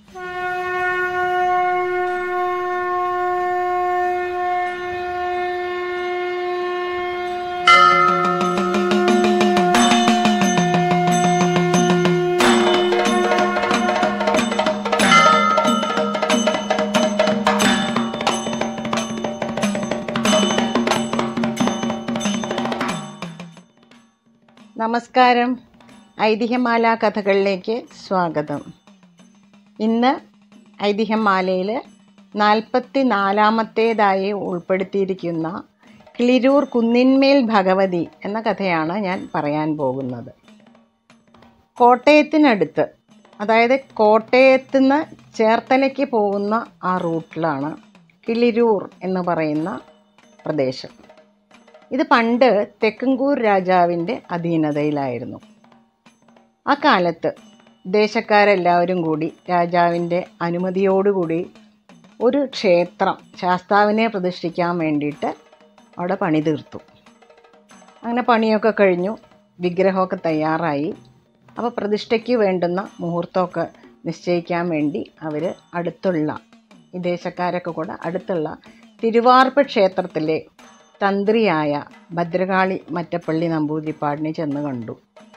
നമസ്കാരം ഐതിഹ്യമാല കഥകളിലേക്ക് സ്വാഗതം ഇന്ന് ഐതിഹ്യമാലയിൽ നാൽപ്പത്തി നാലാമത്തേതായി ഉൾപ്പെടുത്തിയിരിക്കുന്ന കിളിരൂർ കുന്നിന്മേൽ ഭഗവതി എന്ന കഥയാണ് ഞാൻ പറയാൻ പോകുന്നത് കോട്ടയത്തിനടുത്ത് അതായത് കോട്ടയത്ത് നിന്ന് ചേർത്തലയ്ക്ക് പോകുന്ന ആ റൂട്ടിലാണ് കിളിരൂർ എന്ന് പറയുന്ന പ്രദേശം ഇത് പണ്ട് തെക്കങ്കൂർ രാജാവിൻ്റെ അധീനതയിലായിരുന്നു ആ കാലത്ത് ദേശക്കാരെല്ലാവരും കൂടി രാജാവിൻ്റെ അനുമതിയോടുകൂടി ഒരു ക്ഷേത്രം ശാസ്താവിനെ പ്രതിഷ്ഠിക്കാൻ വേണ്ടിയിട്ട് അവിടെ പണി തീർത്തു അങ്ങനെ പണിയൊക്കെ കഴിഞ്ഞു വിഗ്രഹമൊക്കെ തയ്യാറായി അപ്പോൾ പ്രതിഷ്ഠയ്ക്ക് വേണ്ടുന്ന മുഹൂർത്തമൊക്കെ നിശ്ചയിക്കാൻ വേണ്ടി അവർ അടുത്തുള്ള ഈ ദേശക്കാരൊക്കെ കൂടെ അടുത്തുള്ള തിരുവാർപ്പ് ക്ഷേത്രത്തിലെ തന്ത്രിയായ ഭദ്രകാളി മറ്റപ്പള്ളി നമ്പൂതിരിപ്പാടിനെ ചെന്ന് കണ്ടു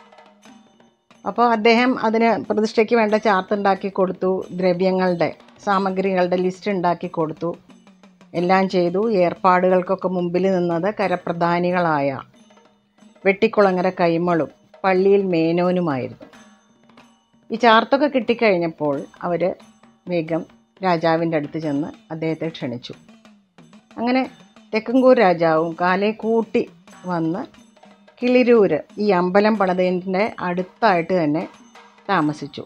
അപ്പോൾ അദ്ദേഹം അതിന് പ്രതിഷ്ഠയ്ക്ക് വേണ്ട ചാർട്ട് ഉണ്ടാക്കി കൊടുത്തു ദ്രവ്യങ്ങളുടെ സാമഗ്രികളുടെ ലിസ്റ്റ് ഉണ്ടാക്കി കൊടുത്തു എല്ലാം ചെയ്തു ഏർപ്പാടുകൾക്കൊക്കെ മുമ്പിൽ നിന്നത് കരപ്രധാനികളായ വെട്ടിക്കുളങ്ങര കൈമളും പള്ളിയിൽ മേനോനുമായിരുന്നു ഈ ചാർത്തൊക്കെ കിട്ടിക്കഴിഞ്ഞപ്പോൾ അവർ വേഗം രാജാവിൻ്റെ അടുത്ത് ചെന്ന് അദ്ദേഹത്തെ ക്ഷണിച്ചു അങ്ങനെ തെക്കങ്കൂർ രാജാവും കാലെ കൂട്ടി വന്ന് കിളിരൂര് ഈ അമ്പലം പണിതതിൻ്റെ അടുത്തായിട്ട് തന്നെ താമസിച്ചു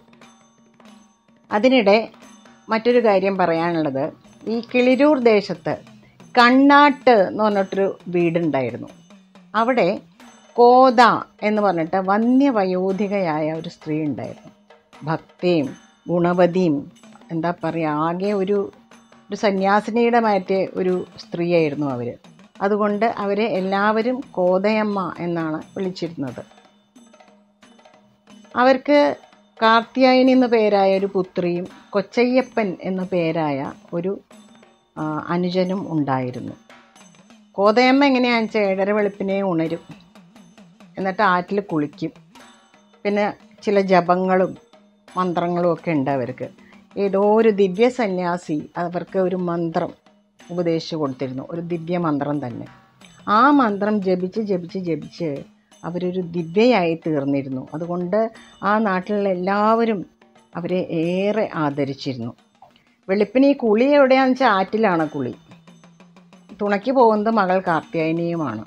അതിനിടെ മറ്റൊരു കാര്യം പറയാനുള്ളത് ഈ കിളിരൂർ ദേശത്ത് കണ്ണാട്ട് എന്ന് പറഞ്ഞിട്ടൊരു വീടുണ്ടായിരുന്നു അവിടെ കോത എന്ന് പറഞ്ഞിട്ട് വന്യവയോധികയായ ഒരു സ്ത്രീ ഉണ്ടായിരുന്നു ഭക്തിയും ഗുണവതിയും എന്താ പറയുക ആകെ ഒരു ഒരു സന്യാസിനിയുടെ മാറ്റിയ ഒരു സ്ത്രീയായിരുന്നു അവർ അതുകൊണ്ട് അവരെ എല്ലാവരും കോതയമ്മ എന്നാണ് വിളിച്ചിരുന്നത് അവർക്ക് കാർത്തിയായനി എന്ന പേരായ ഒരു പുത്രിയും കൊച്ചയ്യപ്പൻ എന്ന പേരായ ഒരു ആ, അനുജനും ഉണ്ടായിരുന്നു കോതയമ്മ എങ്ങനെയാണെന്ന് വെച്ചാൽ ഏഴര വെളുപ്പിനെ ഉണരും എന്നിട്ട് ആറ്റിൽ കുളിക്കും പിന്നെ ചില ജപങ്ങളും മന്ത്രങ്ങളും ഒക്കെ ഉണ്ട് അവർക്ക് ഏതോ ഒരു ദിവ്യ സന്യാസി അവർക്ക് ഒരു മന്ത്രം ഉപദേശിച്ചു കൊടുത്തിരുന്നു ഒരു ദിവ്യ മന്ത്രം തന്നെ ആ മന്ത്രം ജപിച്ച് ജപിച്ച് ജപിച്ച് അവരൊരു ദിവ്യയായി തീർന്നിരുന്നു അതുകൊണ്ട് ആ നാട്ടിലുള്ള എല്ലാവരും അവരെ ഏറെ ആദരിച്ചിരുന്നു വെളുപ്പിന് ഈ കുളി എവിടെയാണെന്ന് വെച്ചാൽ ആറ്റിലാണ് കുളി തുണയ്ക്ക് പോകുന്നത് മകൾ കാർത്തിയായനിയുമാണ്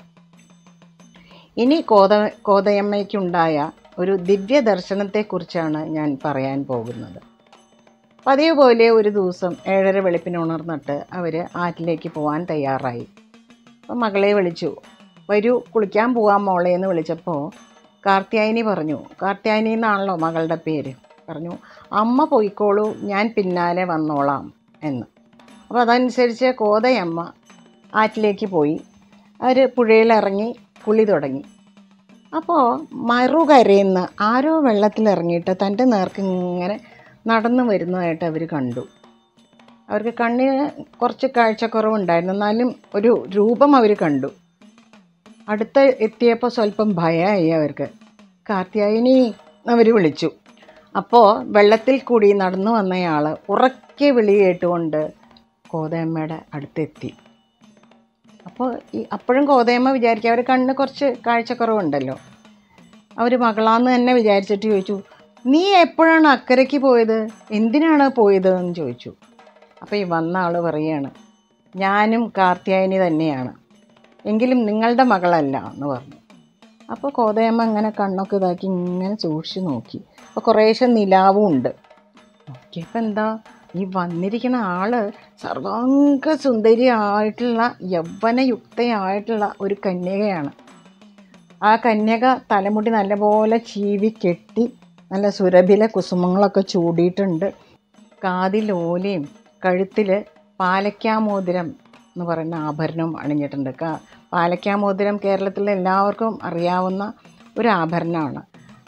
ഇനി കോത കോതയമ്മയ്ക്കുണ്ടായ ഒരു ദിവ്യ ദർശനത്തെക്കുറിച്ചാണ് ഞാൻ പറയാൻ പോകുന്നത് പതിവ് പോലെ ഒരു ദിവസം ഏഴര വെളുപ്പിന് ഉണർന്നിട്ട് അവർ ആറ്റിലേക്ക് പോകാൻ തയ്യാറായി അപ്പം മകളെ വിളിച്ചു വരൂ കുളിക്കാൻ പോകാൻ മോളെ എന്ന് വിളിച്ചപ്പോൾ കാർത്തിയായനി പറഞ്ഞു കാർത്തിയായനി എന്നാണല്ലോ മകളുടെ പേര് പറഞ്ഞു അമ്മ പോയിക്കോളൂ ഞാൻ പിന്നാലെ വന്നോളാം എന്ന് അപ്പോൾ അതനുസരിച്ച് കോതയമ്മ ആറ്റിലേക്ക് പോയി അവർ പുഴയിലിറങ്ങി കുളി തുടങ്ങി അപ്പോൾ മറുകരയിൽ ആരോ വെള്ളത്തിലിറങ്ങിയിട്ട് തൻ്റെ നേർക്ക് ഇങ്ങനെ നടന്നു വരുന്നതായിട്ട് അവർ കണ്ടു അവർക്ക് കണ്ണിന് കുറച്ച് കാഴ്ചക്കുറവുണ്ടായിരുന്നു എന്നാലും ഒരു രൂപം അവർ കണ്ടു അടുത്ത് എത്തിയപ്പോൾ സ്വല്പം ഭയമായി അവർക്ക് കാർത്തിയായനി അവർ വിളിച്ചു അപ്പോൾ വെള്ളത്തിൽ കൂടി നടന്നു വന്നയാൾ ഉറക്കെ വിളി കേട്ടുകൊണ്ട് കോതയമ്മയുടെ അടുത്തെത്തി അപ്പോൾ ഈ അപ്പോഴും കോതയമ്മ വിചാരിക്കുക അവർ കണ്ണ് കുറച്ച് കാഴ്ചക്കുറവുണ്ടല്ലോ അവർ മകളാന്ന് തന്നെ വിചാരിച്ചിട്ട് ചോദിച്ചു നീ എപ്പോഴാണ് അക്കരയ്ക്ക് പോയത് എന്തിനാണ് പോയത് എന്ന് ചോദിച്ചു അപ്പോൾ ഈ വന്ന ആൾ പറയാണ് ഞാനും കാർത്തിയായനി തന്നെയാണ് എങ്കിലും നിങ്ങളുടെ മകളല്ല എന്ന് പറഞ്ഞു അപ്പോൾ കോതയമ്മ ഇങ്ങനെ കണ്ണൊക്കെ ഇതാക്കി ഇങ്ങനെ സൂക്ഷിച്ച് നോക്കി അപ്പോൾ കുറേശ്ശെ നിലാവും ഉണ്ട് നോക്കിയപ്പോൾ എന്താ ഈ വന്നിരിക്കുന്ന ആള് സർവാംഗ സുന്ദരിയായിട്ടുള്ള യൗവനയുക്തയായിട്ടുള്ള ഒരു കന്യകയാണ് ആ കന്യക തലമുടി നല്ലപോലെ ചീവി കെട്ടി നല്ല സുരഭില കുസുമങ്ങളൊക്കെ ചൂടിയിട്ടുണ്ട് കാതിൽ ഓലയും കഴുത്തിൽ പാലക്കാമോതിരം എന്ന് പറയുന്ന ആഭരണം അണിഞ്ഞിട്ടുണ്ട് കാ പാലക്കാമോതിരം കേരളത്തിലെ എല്ലാവർക്കും അറിയാവുന്ന ഒരു ആഭരണമാണ്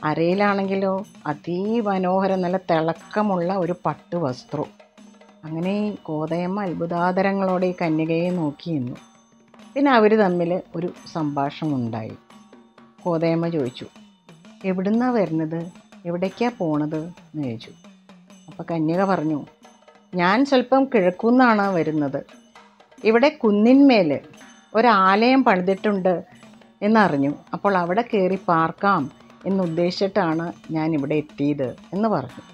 അരയിലാണെങ്കിലോ അതിമനോഹരം നല്ല തിളക്കമുള്ള ഒരു പട്ട് വസ്ത്രവും അങ്ങനെ ഈ കോതയമ്മ അത്ഭുതാതരങ്ങളോടെ ഈ കന്യകയെ നോക്കി നിന്നു പിന്നെ അവർ തമ്മിൽ ഒരു സംഭാഷണം ഉണ്ടായി കോതയമ്മ ചോദിച്ചു എവിടുന്നാ വരുന്നത് എവിടേക്കാ പോണത് എന്ന് ചോദിച്ചു അപ്പോൾ കന്യക പറഞ്ഞു ഞാൻ സ്വല്പം കിഴക്കുന്നാണ് വരുന്നത് ഇവിടെ കുന്നിന്മേൽ ഒരാലയം പണിതിട്ടുണ്ട് എന്നറിഞ്ഞു അപ്പോൾ അവിടെ കയറി പാർക്കാം എന്നുദ്ദേശിച്ചിട്ടാണ് ഞാൻ ഇവിടെ എത്തിയത് എന്ന് പറഞ്ഞു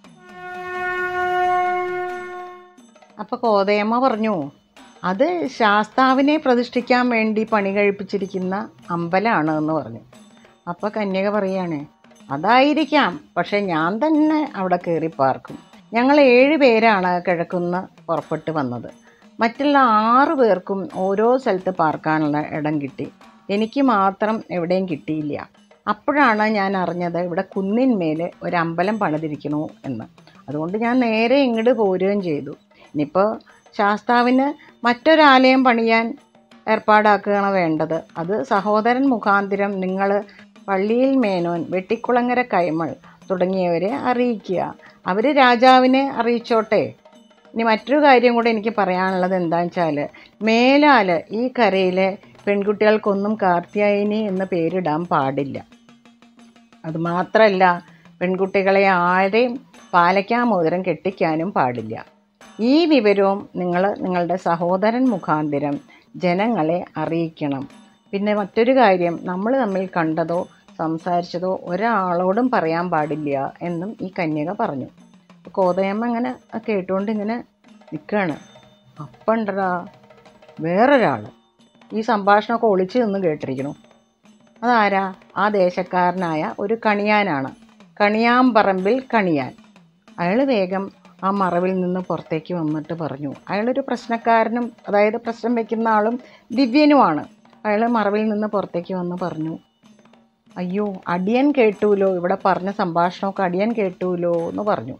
അപ്പോൾ കോതയമ്മ പറഞ്ഞു അത് ശാസ്താവിനെ പ്രതിഷ്ഠിക്കാൻ വേണ്ടി പണി കഴിപ്പിച്ചിരിക്കുന്ന അമ്പലമാണ് എന്ന് പറഞ്ഞു അപ്പോൾ കന്യക പറയാണ് അതായിരിക്കാം പക്ഷെ ഞാൻ തന്നെ അവിടെ കയറി പാർക്കും ഞങ്ങൾ ഏഴ് പേരാണ് കിഴക്കുന്ന് പുറപ്പെട്ട് വന്നത് മറ്റുള്ള ആറ് പേർക്കും ഓരോ സ്ഥലത്ത് പാർക്കാനുള്ള ഇടം കിട്ടി എനിക്ക് മാത്രം എവിടെയും കിട്ടിയില്ല അപ്പോഴാണ് ഞാൻ അറിഞ്ഞത് ഇവിടെ കുന്നിന്മേൽ ഒരു അമ്പലം പണിതിരിക്കണു എന്ന് അതുകൊണ്ട് ഞാൻ നേരെ ഇങ്ങോട്ട് പോരുകയും ചെയ്തു ഇനിയിപ്പോൾ ശാസ്താവിന് മറ്റൊരാലയം പണിയാൻ ഏർപ്പാടാക്കുകയാണ് വേണ്ടത് അത് സഹോദരൻ മുഖാന്തിരം നിങ്ങൾ പള്ളിയിൽ മേനോൻ വെട്ടിക്കുളങ്ങര കൈമൾ തുടങ്ങിയവരെ അറിയിക്കുക അവർ രാജാവിനെ അറിയിച്ചോട്ടെ ഇനി മറ്റൊരു കാര്യം കൂടെ എനിക്ക് പറയാനുള്ളത് എന്താണെന്ന് വെച്ചാൽ മേലാൽ ഈ കരയിലെ പെൺകുട്ടികൾക്കൊന്നും കാർത്യായനി എന്ന പേരിടാൻ പാടില്ല അതുമാത്രമല്ല പെൺകുട്ടികളെ ആരെയും പാലയ്ക്കാമോതിരം കെട്ടിക്കാനും പാടില്ല ഈ വിവരവും നിങ്ങൾ നിങ്ങളുടെ സഹോദരൻ മുഖാന്തിരം ജനങ്ങളെ അറിയിക്കണം പിന്നെ മറ്റൊരു കാര്യം നമ്മൾ തമ്മിൽ കണ്ടതോ സംസാരിച്ചതോ ഒരാളോടും പറയാൻ പാടില്ല എന്നും ഈ കന്യക പറഞ്ഞു കോതയമ്മ ഇങ്ങനെ കേട്ടുകൊണ്ട് ഇങ്ങനെ നിൽക്കുകയാണ് അപ്പണ്ടടാ വേറൊരാൾ ഈ സംഭാഷണമൊക്കെ ഒളിച്ചു നിന്ന് കേട്ടിരിക്കണു അതാരാ ആ ദേശക്കാരനായ ഒരു കണിയാനാണ് കണിയാമ്പറമ്പിൽ കണിയാൻ അയാൾ വേഗം ആ മറവിൽ നിന്ന് പുറത്തേക്ക് വന്നിട്ട് പറഞ്ഞു അയാളൊരു പ്രശ്നക്കാരനും അതായത് പ്രശ്നം വയ്ക്കുന്ന ആളും ദിവ്യനുമാണ് അയാൾ മറവിൽ നിന്ന് പുറത്തേക്ക് വന്ന് പറഞ്ഞു അയ്യോ അടിയൻ കേട്ടൂലോ ഇവിടെ പറഞ്ഞ സംഭാഷണമൊക്കെ അടിയൻ കേട്ടൂലോ എന്ന് പറഞ്ഞു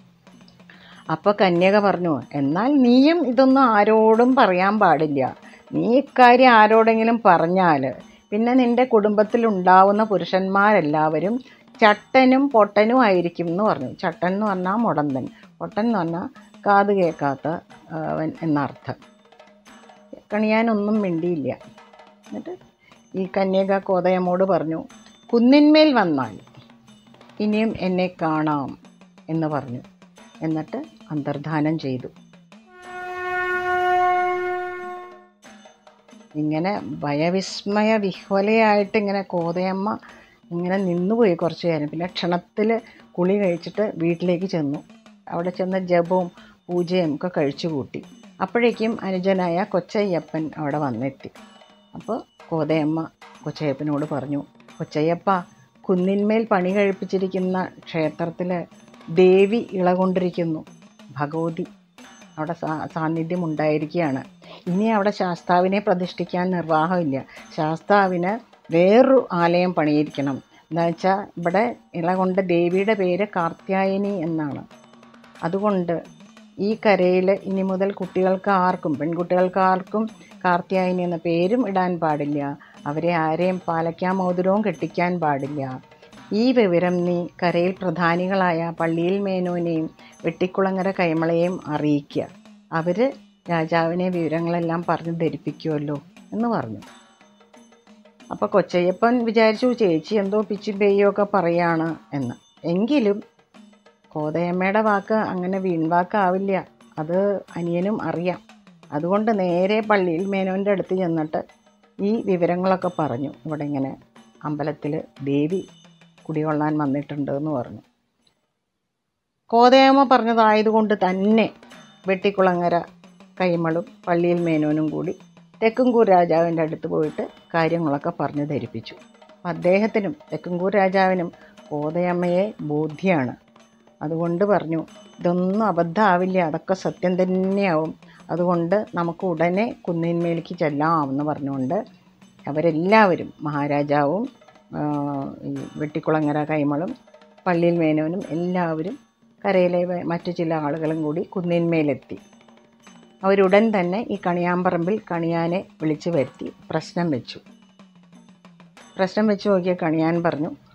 അപ്പോൾ കന്യക പറഞ്ഞു എന്നാൽ നീയും ഇതൊന്നും ആരോടും പറയാൻ പാടില്ല നീ ഇക്കാര്യം ആരോടെങ്കിലും പറഞ്ഞാൽ പിന്നെ നിൻ്റെ കുടുംബത്തിലുണ്ടാവുന്ന പുരുഷന്മാരെല്ലാവരും ചട്ടനും പൊട്ടനും ആയിരിക്കും എന്ന് പറഞ്ഞു ചട്ടൻ എന്ന് പറഞ്ഞാൽ മുടന്തൻ പൊട്ടൻ എന്ന് പറഞ്ഞാൽ കാത് കേൾക്കാത്ത അവൻ എന്നർത്ഥം കണിയാനൊന്നും മിണ്ടിയില്ല എന്നിട്ട് ഈ കന്യക കോതയമ്മോട് പറഞ്ഞു കുന്നിന്മേൽ വന്നാൽ ഇനിയും എന്നെ കാണാം എന്ന് പറഞ്ഞു എന്നിട്ട് അന്തർധാനം ചെയ്തു ഇങ്ങനെ ഭയവിസ്മയ വിഹ്വലയായിട്ട് ഇങ്ങനെ കോതയമ്മ ഇങ്ങനെ നിന്നുപോയി കുറച്ച് നേരം പിന്നെ ക്ഷണത്തിൽ കുളി കഴിച്ചിട്ട് വീട്ടിലേക്ക് ചെന്നു അവിടെ ചെന്ന് ജപവും പൂജയും ഒക്കെ കഴിച്ചു കൂട്ടി അപ്പോഴേക്കും അനുജനായ കൊച്ചയ്യപ്പൻ അവിടെ വന്നെത്തി അപ്പോൾ കോതയമ്മ കൊച്ചയ്യപ്പനോട് പറഞ്ഞു കൊച്ചയ്യപ്പ കുന്നിന്മേൽ പണി കഴിപ്പിച്ചിരിക്കുന്ന ക്ഷേത്രത്തിൽ ദേവി ഇളകൊണ്ടിരിക്കുന്നു ഭഗവതി അവിടെ സാ സാന്നിധ്യം ഉണ്ടായിരിക്കുകയാണ് ഇനി അവിടെ ശാസ്താവിനെ പ്രതിഷ്ഠിക്കാൻ നിർവാഹമില്ല ശാസ്താവിന് വേറൊരു ആലയം പണിയിരിക്കണം എന്താ വെച്ചാൽ ഇവിടെ ഇളകൊണ്ട ദേവിയുടെ പേര് കാർത്യായനി എന്നാണ് അതുകൊണ്ട് ഈ കരയിൽ ഇനി മുതൽ കുട്ടികൾക്ക് ആർക്കും പെൺകുട്ടികൾക്ക് ആർക്കും കാർത്യായനി എന്ന പേരും ഇടാൻ പാടില്ല അവരെ ആരെയും പാലയ്ക്കാമോതിരവും കെട്ടിക്കാൻ പാടില്ല ഈ വിവരം നീ കരയിൽ പ്രധാനികളായ പള്ളിയിൽ മേനോനെയും വെട്ടിക്കുളങ്ങര കൈമളയെയും അറിയിക്കുക അവർ രാജാവിനെ വിവരങ്ങളെല്ലാം പറഞ്ഞ് ധരിപ്പിക്കുമല്ലോ എന്ന് പറഞ്ഞു അപ്പോൾ കൊച്ചയ്യപ്പൻ വിചാരിച്ചു ചേച്ചി എന്തോ പിച്ചും പെയ്യോ ഒക്കെ പറയാണ് എന്ന് എങ്കിലും കോതയമ്മയുടെ വാക്ക് അങ്ങനെ വീൺവാക്കാവില്ല അത് അനിയനും അറിയാം അതുകൊണ്ട് നേരെ പള്ളിയിൽ മേനോൻ്റെ അടുത്ത് ചെന്നിട്ട് ഈ വിവരങ്ങളൊക്കെ പറഞ്ഞു ഇവിടെ ഇങ്ങനെ അമ്പലത്തിൽ ദേവി കുടികൊള്ളാൻ വന്നിട്ടുണ്ട് എന്ന് പറഞ്ഞു കോതയമ്മ പറഞ്ഞതായതുകൊണ്ട് തന്നെ വെട്ടിക്കുളങ്ങര കൈമളും പള്ളിയിൽ മേനോനും കൂടി തെക്കുംകൂർ രാജാവിൻ്റെ അടുത്ത് പോയിട്ട് കാര്യങ്ങളൊക്കെ പറഞ്ഞു ധരിപ്പിച്ചു അദ്ദേഹത്തിനും തെക്കുംകൂർ രാജാവിനും കോതയമ്മയെ ബോധ്യമാണ് അതുകൊണ്ട് പറഞ്ഞു ഇതൊന്നും അബദ്ധമാവില്ല അതൊക്കെ സത്യം തന്നെയാവും അതുകൊണ്ട് നമുക്ക് ഉടനെ കുന്നിന്മേലേക്ക് ചെല്ലാം എന്ന് പറഞ്ഞുകൊണ്ട് അവരെല്ലാവരും മഹാരാജാവും ആ, ഈ വെട്ടിക്കുളങ്ങര കൈമളും പള്ളിയിൽ മേനോനും എല്ലാവരും കരയിലെ വേ- മറ്റു ചില ആളുകളും കൂടി കുന്നിന്മേലെത്തി അവരുടൻ തന്നെ ഈ കണിയാമ്പറമ്പിൽ കണിയാനെ വിളിച്ചു വരുത്തി പ്രശ്നം വെച്ചു പ്രശ്നം വെച്ച് നോക്കിയ കണിയാൻ പറഞ്ഞു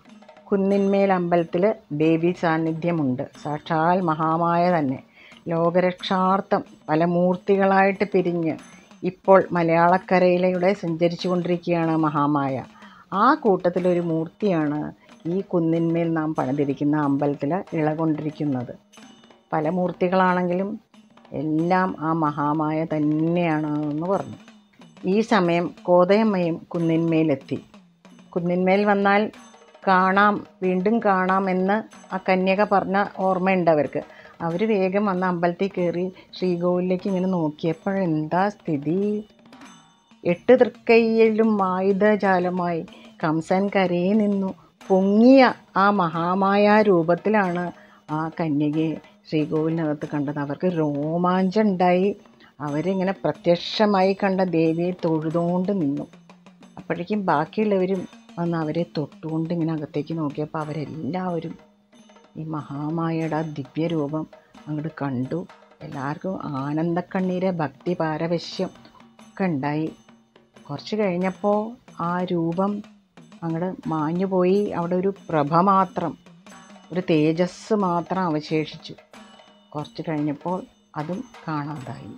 കുന്നിന്മേൽ അമ്പലത്തിൽ ദേവി സാന്നിധ്യമുണ്ട് സാക്ഷാൽ മഹാമായ തന്നെ ലോകരക്ഷാർത്ഥം പല മൂർത്തികളായിട്ട് പിരിഞ്ഞ് ഇപ്പോൾ മലയാളക്കരയിലൂടെ സഞ്ചരിച്ചു കൊണ്ടിരിക്കുകയാണ് മഹാമായ ആ കൂട്ടത്തിലൊരു മൂർത്തിയാണ് ഈ കുന്നിന്മേൽ നാം പണിതിരിക്കുന്ന അമ്പലത്തിൽ ഇളകൊണ്ടിരിക്കുന്നത് പല മൂർത്തികളാണെങ്കിലും എല്ലാം ആ മഹാമായ തന്നെയാണ് എന്ന് പറഞ്ഞു ഈ സമയം കോതയമ്മയും കുന്നിന്മേലെത്തി കുന്നിന്മേൽ വന്നാൽ കാണാം വീണ്ടും കാണാമെന്ന് ആ കന്യക പറഞ്ഞ ഓർമ്മയുണ്ട് അവർക്ക് അവർ വേഗം വന്ന് അമ്പലത്തിൽ കയറി ശ്രീകോവിലേക്ക് ഇങ്ങനെ നോക്കിയപ്പോഴെന്താ സ്ഥിതി എട്ട് തൃക്കൈയിലും ആയുധജാലമായി കംസൻ കരയിൽ നിന്നു പൊങ്ങിയ ആ മഹാമായ രൂപത്തിലാണ് ആ കന്യകയെ ശ്രീകോവിലിനകത്ത് കണ്ടത് അവർക്ക് രോമാഞ്ചം ഉണ്ടായി അവരിങ്ങനെ പ്രത്യക്ഷമായി കണ്ട ദേവിയെ തൊഴുതുകൊണ്ട് നിന്നു അപ്പോഴേക്കും ബാക്കിയുള്ളവരും വന്ന് അവരെ തൊട്ടുകൊണ്ട് ഇങ്ങനെ അകത്തേക്ക് നോക്കിയപ്പോൾ അവരെല്ലാവരും ഈ മഹാമായയുടെ ആ ദിവ്യരൂപം അങ്ങോട്ട് കണ്ടു എല്ലാവർക്കും ആനന്ദക്കണ്ണീരെ ഭക്തി പാരവശ്യം ഒക്കെ ഉണ്ടായി കുറച്ച് കഴിഞ്ഞപ്പോൾ ആ രൂപം അങ്ങോട്ട് മാഞ്ഞുപോയി അവിടെ ഒരു പ്രഭ മാത്രം ഒരു തേജസ് മാത്രം അവശേഷിച്ചു കുറച്ച് കഴിഞ്ഞപ്പോൾ അതും കാണാതായി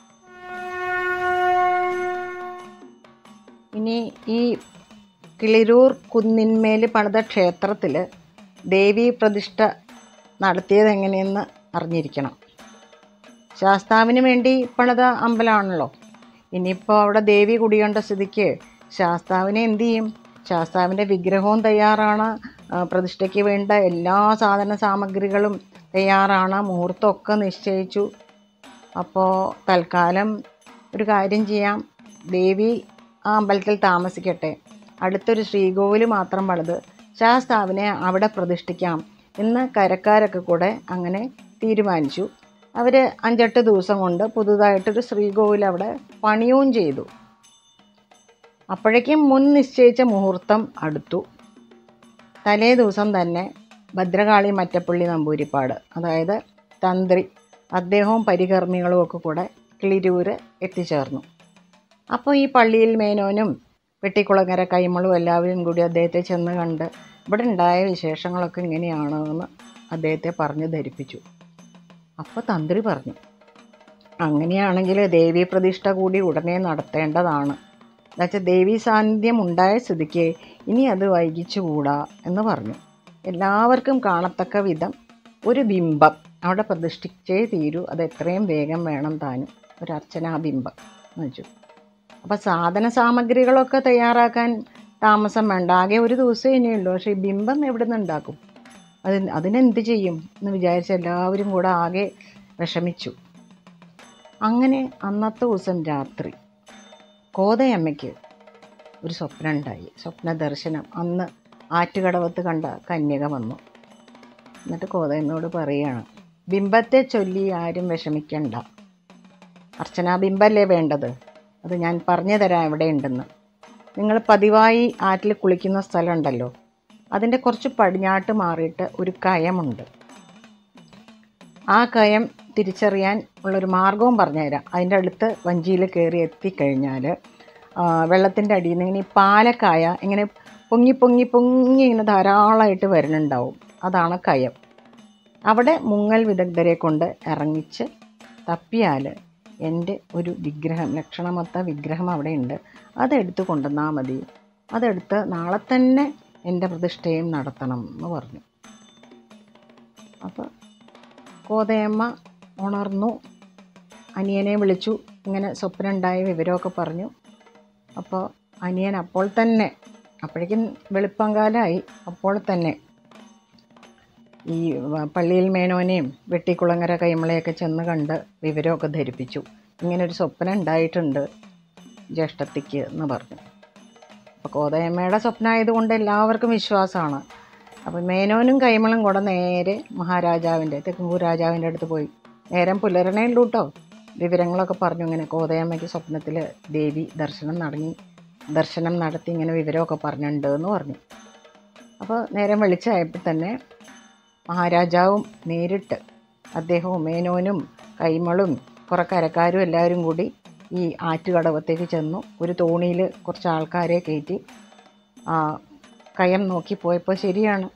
ഇനി ഈ കിളിരൂർ കുന്നിന്മേൽ പണിത ക്ഷേത്രത്തിൽ ദേവീ പ്രതിഷ്ഠ നടത്തിയത് എങ്ങനെയെന്ന് അറിഞ്ഞിരിക്കണം ശാസ്താവിന് വേണ്ടി പണിത അമ്പലമാണല്ലോ ഇനിയിപ്പോൾ അവിടെ ദേവി കുടിയേണ്ട സ്ഥിതിക്ക് ശാസ്താവിനെ എന്തു ചെയ്യും ശാസ്താവിൻ്റെ വിഗ്രഹവും തയ്യാറാണ് ആ, പ്രതിഷ്ഠയ്ക്ക് വേണ്ട എല്ലാ സാധന സാമഗ്രികളും തയ്യാറാണ് മുഹൂർത്തമൊക്കെ നിശ്ചയിച്ചു അപ്പോൾ തൽക്കാലം ഒരു കാര്യം ചെയ്യാം ദേവി ആ അമ്പലത്തിൽ താമസിക്കട്ടെ അടുത്തൊരു ശ്രീകോവിൽ മാത്രം പണിത് ശാസ്താവിനെ അവിടെ പ്രതിഷ്ഠിക്കാം എന്ന് കരക്കാരൊക്കെ കൂടെ അങ്ങനെ തീരുമാനിച്ചു അവർ അഞ്ചെട്ട് ദിവസം കൊണ്ട് പുതുതായിട്ടൊരു ശ്രീകോവിൽ അവിടെ പണിയുകയും ചെയ്തു അപ്പോഴേക്കും മുൻ നിശ്ചയിച്ച മുഹൂർത്തം അടുത്തു തലേ ദിവസം തന്നെ ഭദ്രകാളി മറ്റപ്പള്ളി നമ്പൂരിപ്പാട് അതായത് തന്ത്രി അദ്ദേഹവും പരികർമ്മികളും ഒക്കെ കൂടെ കിളിരൂര് എത്തിച്ചേർന്നു അപ്പോൾ ഈ പള്ളിയിൽ മേനോനും വെട്ടിക്കുളങ്ങര കൈമളും എല്ലാവരും കൂടി അദ്ദേഹത്തെ ചെന്ന് കണ്ട് ഇവിടെ ഉണ്ടായ വിശേഷങ്ങളൊക്കെ ഇങ്ങനെയാണ് എന്ന് അദ്ദേഹത്തെ പറഞ്ഞ് ധരിപ്പിച്ചു അപ്പോൾ തന്ത്രി പറഞ്ഞു അങ്ങനെയാണെങ്കിൽ ദേവീ പ്രതിഷ്ഠ കൂടി ഉടനെ നടത്തേണ്ടതാണ് എന്നുവെച്ചാൽ ദേവീ സാന്നിധ്യം ഉണ്ടായ സ്ഥിതിക്ക് ഇനി അത് വൈകിച്ചുകൂടാ എന്ന് പറഞ്ഞു എല്ലാവർക്കും കാണത്തക്ക വിധം ഒരു ബിംബം അവിടെ പ്രതിഷ്ഠിച്ചേ തീരൂ അത് എത്രയും വേഗം വേണം താനും ഒരു അർച്ചനാബിംബം എന്ന് വെച്ചു അപ്പോൾ സാധന സാമഗ്രികളൊക്കെ തയ്യാറാക്കാൻ താമസം വേണ്ട ആകെ ഒരു ദിവസം ഇനിയുള്ളൂ പക്ഷേ ഈ ബിംബം എവിടെ നിന്ന് ഉണ്ടാക്കും അത് അതിനെന്ത് ചെയ്യും എന്ന് വിചാരിച്ച് എല്ലാവരും കൂടെ ആകെ വിഷമിച്ചു അങ്ങനെ അന്നത്തെ ദിവസം രാത്രി കോതയമ്മയ്ക്ക് ഒരു സ്വപ്നം ഉണ്ടായി സ്വപ്ന ദർശനം അന്ന് ആറ്റുകടവത്ത് കണ്ട കന്യക വന്നു എന്നിട്ട് കോതയമ്മയോട് പറയുകയാണ് ബിംബത്തെ ചൊല്ലി ആരും വിഷമിക്കണ്ട അർച്ചനാ ബിംബല്ലേ വേണ്ടത് അത് ഞാൻ പറഞ്ഞു തരാം എവിടെയുണ്ടെന്ന് നിങ്ങൾ പതിവായി ആറ്റിൽ കുളിക്കുന്ന സ്ഥലമുണ്ടല്ലോ അതിൻ്റെ കുറച്ച് പടിഞ്ഞാട്ട് മാറിയിട്ട് ഒരു കയമുണ്ട് ആ കയം തിരിച്ചറിയാൻ ഉള്ളൊരു മാർഗവും പറഞ്ഞുതരാം അതിൻ്റെ അടുത്ത് വഞ്ചിയിൽ കയറി എത്തിക്കഴിഞ്ഞാൽ വെള്ളത്തിൻ്റെ അടിയിൽ നിന്ന് ഇങ്ങനെ ഈ പാലക്കായ ഇങ്ങനെ പൊങ്ങി പൊങ്ങി പൊങ്ങി ഇങ്ങനെ ധാരാളമായിട്ട് വരുന്നുണ്ടാവും അതാണ് കയം അവിടെ മുങ്ങൽ വിദഗ്ധരെ കൊണ്ട് ഇറങ്ങിച്ച് തപ്പിയാൽ എൻ്റെ ഒരു വിഗ്രഹം ലക്ഷണമൊത്ത വിഗ്രഹം അവിടെ ഉണ്ട് അതെടുത്ത് കൊണ്ടുവന്നാൽ മതി അതെടുത്ത് നാളെ തന്നെ എൻ്റെ പ്രതിഷ്ഠയും നടത്തണം എന്ന് പറഞ്ഞു അപ്പോൾ കോതയമ്മ ഉണർന്നു അനിയനെ വിളിച്ചു ഇങ്ങനെ സ്വപ്നമുണ്ടായ വിവരമൊക്കെ പറഞ്ഞു അപ്പോൾ അനിയൻ അപ്പോൾ തന്നെ അപ്പോഴേക്കും വെളുപ്പങ്കാലമായി അപ്പോൾ തന്നെ ഈ വ- പള്ളിയിൽ മേനോനെയും വെട്ടിക്കുളങ്ങര കൈമളയൊക്കെ ചെന്ന് കണ്ട് വിവരമൊക്കെ ധരിപ്പിച്ചു ഇങ്ങനൊരു സ്വപ്നം ഉണ്ടായിട്ടുണ്ട് ജ്യേഷ്ഠത്തിക്ക് എന്ന് പറഞ്ഞു അപ്പോൾ കോതയമ്മയുടെ സ്വപ്നമായതുകൊണ്ട് എല്ലാവർക്കും വിശ്വാസമാണ് അപ്പോൾ മേനോനും കൈമളും കൂടെ നേരെ മഹാരാജാവിൻ്റെ തെക്കുംകൂർ രാജാവിൻ്റെ അടുത്ത് പോയി നേരം പുലരണേ ഉള്ളൂ കേട്ടോ വിവരങ്ങളൊക്കെ പറഞ്ഞു ഇങ്ങനെ കോതയമ്മയ്ക്ക് സ്വപ്നത്തിൽ ദേവി ദർശനം നടങ്ങി ദർശനം നടത്തി ഇങ്ങനെ വിവരമൊക്കെ പറഞ്ഞിട്ടുണ്ട് എന്ന് പറഞ്ഞു അപ്പോൾ നേരം വെളിച്ചമായപ്പോൾ തന്നെ മഹാരാജാവും നേരിട്ട് അദ്ദേഹവും മേനോനും കൈമളും കുറേ കരക്കാരും എല്ലാവരും കൂടി ഈ ആറ്റുകടവത്തേക്ക് ചെന്നു ഒരു തോണിയിൽ കുറച്ച് ആൾക്കാരെ കയറ്റി ആ കയം നോക്കി പോയപ്പോൾ ശരിയാണ്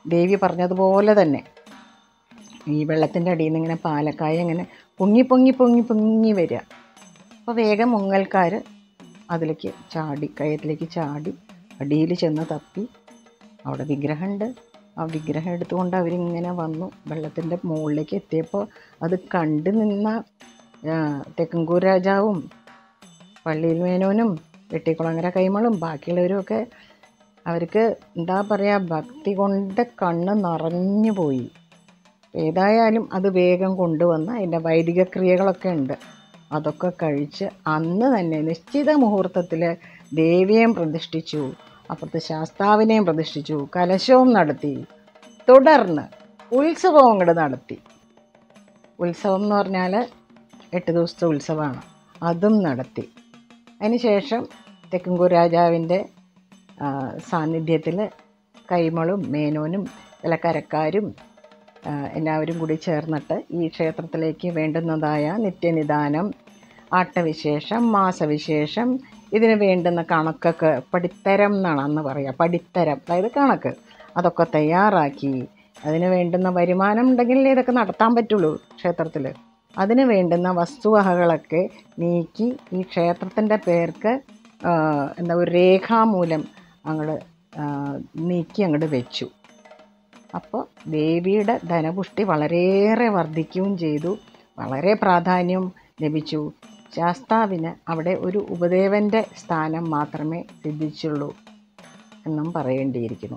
ദേവി പറഞ്ഞതുപോലെ തന്നെ ഈ വെള്ളത്തിൻ്റെ അടിയിൽ നിന്ന് ഇങ്ങനെ പാലക്കായ ഇങ്ങനെ പൊങ്ങി പൊങ്ങി പൊങ്ങി പൊങ്ങി വരിക അപ്പോൾ വേഗം മുങ്ങൽക്കാർ അതിലേക്ക് ചാടി കയത്തിലേക്ക് ചാടി അടിയിൽ ചെന്ന് തപ്പി അവിടെ വിഗ്രഹമുണ്ട് ആ വിഗ്രഹം എടുത്തുകൊണ്ട് അവരിങ്ങനെ വന്നു വെള്ളത്തിൻ്റെ മുകളിലേക്ക് എത്തിയപ്പോൾ അത് കണ്ടു നിന്ന ആ, തെക്കൻകൂർ രാജാവും പള്ളിയിൽ മേനോനും വെട്ടിക്കുളങ്ങര കൈമളും ബാക്കിയുള്ളവരും ഒക്കെ അവർക്ക് എന്താ പറയുക ഭക്തി കൊണ്ട് കണ്ണ് നിറഞ്ഞു പോയി ഏതായാലും അത് വേഗം കൊണ്ടുവന്ന് അതിൻ്റെ വൈദിക ക്രിയകളൊക്കെ ഉണ്ട് അതൊക്കെ കഴിച്ച് അന്ന് തന്നെ നിശ്ചിത മുഹൂർത്തത്തിൽ ദേവിയെയും പ്രതിഷ്ഠിച്ചു അപ്പുറത്ത് ശാസ്താവിനെയും പ്രതിഷ്ഠിച്ചു കലശവും നടത്തി തുടർന്ന് ഉത്സവവും അങ്ങോട്ട് നടത്തി ഉത്സവം എന്ന് പറഞ്ഞാൽ എട്ട് ദിവസത്തെ ഉത്സവമാണ് അതും നടത്തി അതിനുശേഷം തെക്കുംകൂർ രാജാവിൻ്റെ സാന്നിധ്യത്തിൽ കൈമളും മേനോനും ഇലക്കരക്കാരും ആ, എല്ലാവരും കൂടി ചേർന്നിട്ട് ഈ ക്ഷേത്രത്തിലേക്ക് വേണ്ടുന്നതായ നിത്യനിദാനം ആട്ടവിശേഷം മാസവിശേഷം ഇതിന് വേണ്ടുന്ന കണക്കൊക്കെ പടിത്തരം എന്നാണ് അന്ന് പറയുക പടിത്തരം അതായത് കണക്ക് അതൊക്കെ തയ്യാറാക്കി അതിന് വേണ്ടുന്ന വരുമാനം ഉണ്ടെങ്കിലേ ഇതൊക്കെ നടത്താൻ പറ്റുള്ളൂ ക്ഷേത്രത്തിൽ അതിന് വേണ്ടുന്ന വസ്തുവകകളൊക്കെ നീക്കി ഈ ക്ഷേത്രത്തിൻ്റെ പേർക്ക് ആ, എന്താ ഒരു രേഖാമൂലം അങ്ങോട്ട് നീക്കി അങ്ങോട്ട് വെച്ചു അപ്പോൾ ദേവിയുടെ ധനപുഷ്ടി വളരെയേറെ വർദ്ധിക്കുകയും ചെയ്തു വളരെ പ്രാധാന്യം ലഭിച്ചു ശാസ്താവിന് അവിടെ ഒരു ഉപദേവൻ്റെ സ്ഥാനം മാത്രമേ സിദ്ധിച്ചുള്ളൂ എന്നും പറയേണ്ടിയിരിക്കുന്നു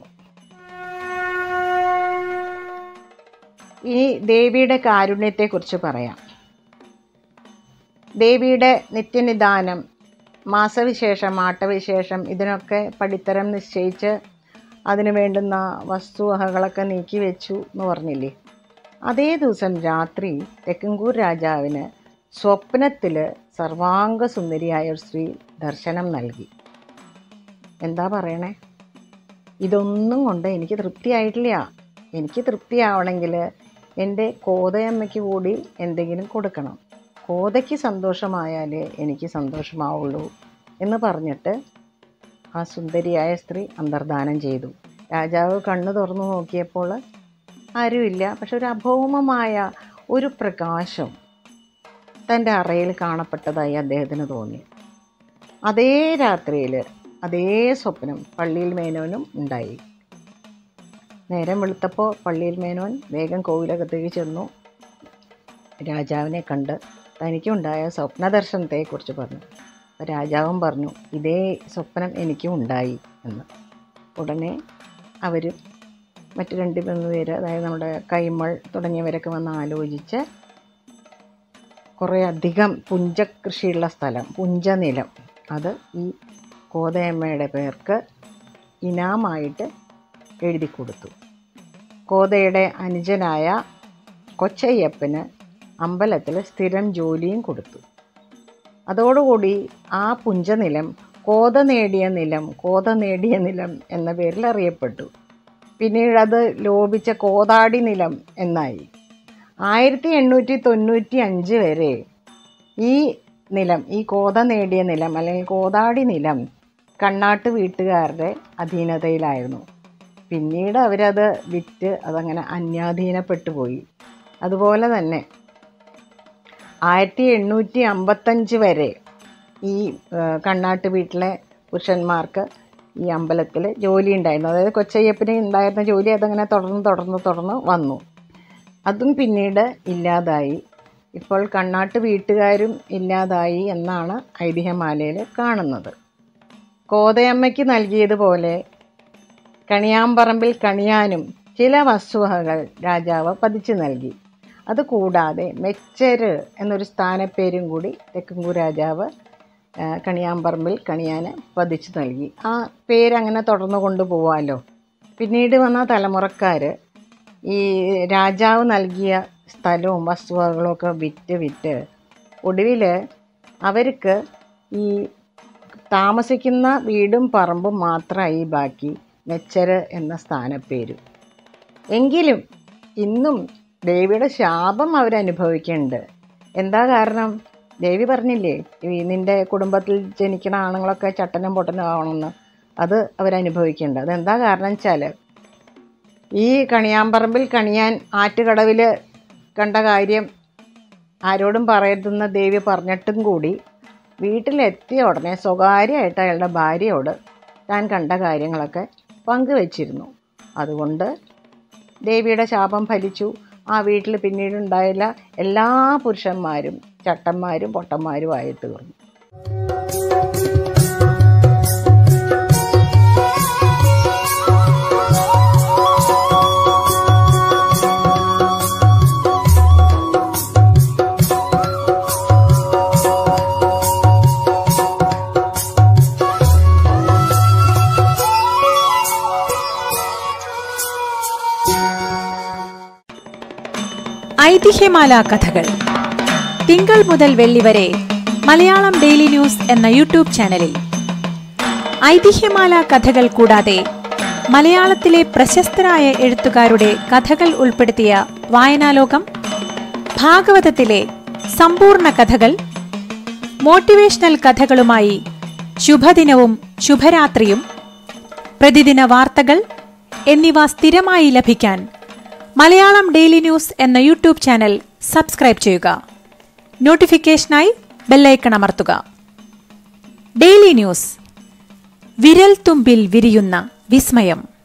ഇനി ദേവിയുടെ കാരുണ്യത്തെക്കുറിച്ച് പറയാം ദേവിയുടെ നിത്യനിദാനം മാസവിശേഷം ആട്ടവിശേഷം ഇതിനൊക്കെ പടിത്തരം നിശ്ചയിച്ച് അതിന് വേണ്ടുന്ന വസ്തുവകകളൊക്കെ നീക്കി വെച്ചു എന്ന് പറഞ്ഞില്ലേ അതേ ദിവസം രാത്രി തെക്കൻകൂർ രാജാവിന് സ്വപ്നത്തിൽ സർവാംഗ സുന്ദരിയായ ഒരു സ്ത്രീ ദർശനം നൽകി എന്താ പറയണേ ഇതൊന്നും കൊണ്ട് എനിക്ക് തൃപ്തിയായിട്ടില്ല എനിക്ക് തൃപ്തിയാവണമെങ്കിൽ എൻ്റെ കോതയമ്മയ്ക്ക് കൂടി എന്തെങ്കിലും കൊടുക്കണം കോതയ്ക്ക് സന്തോഷമായാലേ എനിക്ക് സന്തോഷമാവുള്ളൂ എന്ന് പറഞ്ഞിട്ട് ആ സുന്ദരിയായ സ്ത്രീ അന്തർദാനം ചെയ്തു രാജാവ് കണ്ണു തുറന്നു നോക്കിയപ്പോൾ ആരുമില്ല പക്ഷെ ഒരു അഭൗമമായ ഒരു പ്രകാശം തൻ്റെ അറയിൽ കാണപ്പെട്ടതായി അദ്ദേഹത്തിന് തോന്നി അതേ രാത്രിയിൽ അതേ സ്വപ്നം പള്ളിയിൽ മേനോനും ഉണ്ടായി നേരം വെളുത്തപ്പോൾ പള്ളിയിൽ മേനോൻ വേഗം കോവിലകത്തേക്ക് ചെന്നു രാജാവിനെ കണ്ട് തനിക്കുണ്ടായ സ്വപ്നദർശനത്തെക്കുറിച്ച് പറഞ്ഞു അപ്പോൾ രാജാവും പറഞ്ഞു ഇതേ സ്വപ്നം എനിക്കും ഉണ്ടായി എന്ന് ഉടനെ അവർ മറ്റ് രണ്ട് മൂന്ന് പേര് അതായത് നമ്മുടെ കൈമൾ തുടങ്ങിയവരൊക്കെ വന്ന് ആലോചിച്ച് കുറേ അധികം പുഞ്ചകൃഷിയുള്ള സ്ഥലം പുഞ്ചനിലം അത് ഈ കോതയമ്മയുടെ പേർക്ക് ഇനാമായിട്ട് എഴുതി കൊടുത്തു കോതയുടെ അനുജനായ കൊച്ചയ്യപ്പന് അമ്പലത്തിൽ സ്ഥിരം ജോലിയും കൊടുത്തു അതോടുകൂടി ആ പുഞ്ചനിലം കോത നേടിയ നിലം കോത നേടിയ നിലം എന്ന പേരിൽ അറിയപ്പെട്ടു പിന്നീട് അത് ലോപിച്ച കോതാടി നിലം എന്നായി ആയിരത്തി എണ്ണൂറ്റി തൊണ്ണൂറ്റി അഞ്ച് വരെ ഈ നിലം ഈ കോത നേടിയ നിലം അല്ലെങ്കിൽ കോതാടി നിലം കണ്ണാട്ട് വീട്ടുകാരുടെ അധീനതയിലായിരുന്നു പിന്നീട് അവരത് വിറ്റ് അതങ്ങനെ അന്യാധീനപ്പെട്ടു പോയി അതുപോലെ തന്നെ ആയിരത്തി എണ്ണൂറ്റി അമ്പത്തഞ്ച് വരെ ഈ ആ, കണ്ണാട്ട് വീട്ടിലെ പുരുഷന്മാർക്ക് ഈ അമ്പലത്തിൽ ജോലി ഉണ്ടായിരുന്നു അതായത് കൊച്ചയ്യപ്പന് ഉണ്ടായിരുന്ന ജോലി അതങ്ങനെ തുടർന്ന് തുടർന്ന് തുടർന്ന് വന്നു അതും പിന്നീട് ഇല്ലാതായി ഇപ്പോൾ കണ്ണാട്ട് വീട്ടുകാരും ഇല്ലാതായി എന്നാണ് ഐതിഹ്യമാലയിൽ കാണുന്നത് കോതയമ്മയ്ക്ക് നൽകിയതുപോലെ കണിയാമ്പറമ്പിൽ കണിയാനും ചില വസ്തുവകകൾ രാജാവ് പതിച്ചു നൽകി അതുകൂടാതെ മെച്ചര് എന്നൊരു സ്ഥാനപ്പേരും കൂടി തെക്കുംകൂർ രാജാവ് ആ, കണിയാമ്പറമ്പിൽ കണിയാന് പതിച്ചു നൽകി ആ പേരങ്ങനെ തുടർന്നു കൊണ്ടുപോവാമല്ലോ പിന്നീട് വന്ന തലമുറക്കാർ ഈ രാജാവ് നൽകിയ സ്ഥലവും വസ്തുവകകളും ഒക്കെ വിറ്റ് വിറ്റ് ഒടുവിൽ അവർക്ക് ഈ താമസിക്കുന്ന വീടും പറമ്പും മാത്രമായി ബാക്കി മെച്ചര് എന്ന സ്ഥാനപ്പേര് എങ്കിലും ഇന്നും ദേവിയുടെ ശാപം അവരനുഭവിക്കുന്നുണ്ട് എന്താ കാരണം ദേവി പറഞ്ഞില്ലേ ഈ നിൻ്റെ കുടുംബത്തിൽ ജനിക്കണ ആണുങ്ങളൊക്കെ ചട്ടനും പൊട്ടനും ആവണമെന്ന് അത് അവരനുഭവിക്കുന്നുണ്ട് അതെന്താ കാരണം വെച്ചാൽ ഈ കണിയാമ്പറമ്പിൽ കണിയാൻ ആറ്റുകടവിൽ കണ്ട കാര്യം ആരോടും പറയരുതെന്ന് ദേവി പറഞ്ഞിട്ടും കൂടി വീട്ടിലെത്തിയ ഉടനെ സ്വകാര്യമായിട്ട് അയാളുടെ ഭാര്യയോട് താൻ കണ്ട കാര്യങ്ങളൊക്കെ പങ്കുവച്ചിരുന്നു അതുകൊണ്ട് ദേവിയുടെ ശാപം ഫലിച്ചു ആ വീട്ടിൽ പിന്നീടുണ്ടായില്ല എല്ലാ പുരുഷന്മാരും ചട്ടന്മാരും പൊട്ടന്മാരുമായി തീർന്നു ഐതിഹ്യമാല കഥകൾ തിങ്കൾ മുതൽ വെള്ളി വരെ മലയാളം ഡെയിലി ന്യൂസ് എന്ന യൂട്യൂബ് ചാനലിൽ ഐതിഹ്യമാല കഥകൾ കൂടാതെ മലയാളത്തിലെ പ്രശസ്തരായ എഴുത്തുകാരുടെ കഥകൾ ഉൾപ്പെടുത്തിയ വായനാലോകം ഭാഗവതത്തിലെ സമ്പൂർണ്ണ കഥകൾ മോട്ടിവേഷണൽ കഥകളുമായി ശുഭദിനവും ശുഭരാത്രിയും പ്രതിദിന വാർത്തകൾ എന്നിവ സ്ഥിരമായി ലഭിക്കാൻ മലയാളം ഡെയിലി ന്യൂസ് എന്ന യൂട്യൂബ് ചാനൽ സബ്സ്ക്രൈബ് ചെയ്യുക നോട്ടിഫിക്കേഷനായി ബെല്ലൈക്കൺ അമർത്തുക ഡെയിലി ന്യൂസ് വിരൽ തുമ്പിൽ വിരിയുന്ന വിസ്മയം